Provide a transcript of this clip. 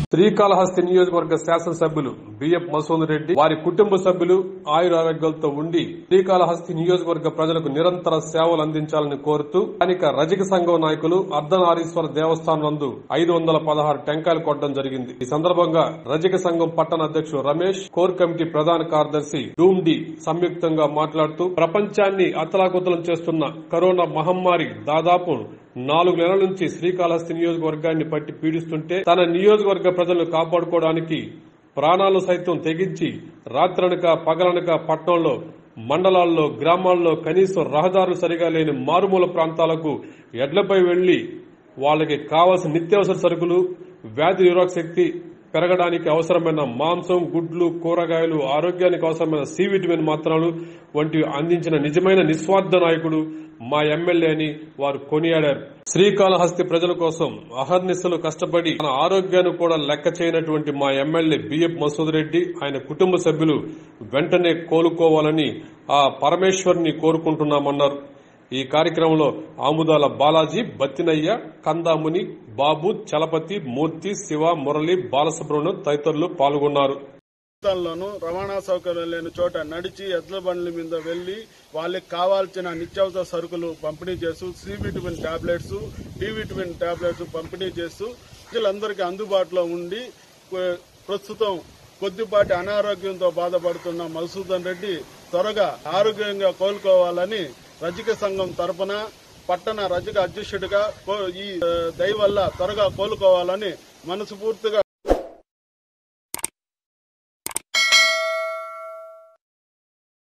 శ్రీకాళహస్తి నియోజకవర్గ శాసనసభ్యులు బిఎఫ్ మసూద్ రెడ్డి వారి కుటుంబ సభ్యులు ఆయురారోగ్యాలతో ఉండి శ్రీకాళహస్తి నియోజకవర్గ ప్రజలకు నిరంతర సేవలు అందించాలని కోరుతూ స్థానిక రజక సంఘం నాయకులు అర్ధనారీశ్వర దేవస్థానం నందు ఐదు వందల పదహారు టెంకాయలు కొట్టడం జరిగింది ఈ సందర్భంగా రజక సంఘం పట్టణ అధ్యక్షుడు రమేష్ కోర్ కమిటీ ప్రధాన కార్యదర్శి డూమ్డి సంయుక్తంగా మాట్లాడుతూ ప్రపంచాన్ని అతలాకుతలం చేస్తున్న కరోనా మహమ్మారి దాదాపు నాలుగు నెలల నుంచి శ్రీకాళహస్తి నియోజకవర్గాన్ని పట్టి పీడిస్తుంటే తన నియోజకవర్గ ప్రజలను కాపాడుకోవడానికి ప్రాణాలు సైతం తెగించి రాత్రనక పగలనక పట్టణంలో మండలాల్లో గ్రామాల్లో కనీసం రహదారులు సరిగా లేని మారుమూల ప్రాంతాలకు ఎడ్లపై వెళ్లి వాళ్ళకి కావాల్సిన నిత్యావసర సరుకులు వ్యాధి నిరోధక శక్తి పెరగడానికి అవసరమైన మాంసం గుడ్లు కూరగాయలు ఆరోగ్యానికి అవసరమైన సి విటమిన్ మాత్రలు వంటివి అందించిన నిజమైన నిస్వార్థ నాయకుడు మా ఎమ్మెల్యే అని వారు కొనియాడారు శ్రీకాళహస్తి ప్రజల కోసం అహర్నిశలు కష్టపడి తన ఆరోగ్యాన్ని కూడా లెక్క చేయనటువంటి మా ఎమ్మెల్యే బిఎఫ్ మసూద్ రెడ్డి ఆయన కుటుంబ సభ్యులు వెంటనే కోలుకోవాలని ఆ పరమేశ్వర్ని కోరుకుంటున్నామన్నారు ఈ కార్యక్రమంలో ఆముదాల బాలాజీ బత్తినయ్య కందాముని బాబు చలపతి మూర్తి శివ మురళి బాలసుబ్రహ్మణ్యం తదితరులు పాల్గొన్నారు ప్రాంతాల్లోనూ రవాణా సౌకర్యం లేని చోట నడిచి ఎడ్ల బండ్ల మీద వెళ్లి వాళ్ళకి కావాల్సిన నిత్యావసర సరుకులు పంపిణీ చేస్తూ C vitamin tablets D vitamin tablets పంపిణీ చేస్తూ ప్రజలందరికీ అందుబాటులో ఉండి కొ- ప్రస్తుతం కొద్దిపాటి అనారోగ్యంతో బాధపడుతున్న మధుసూదన్ రెడ్డి త్వరగా ఆరోగ్యంగా కోలుకోవాలని రజక సంఘం తరపున పట్టణ రజక అధ్యక్షుడిగా కో- ఈ ఆ, దయ వల్ల త్వరగా కోలుకోవాలని మనస్ఫూర్తిగా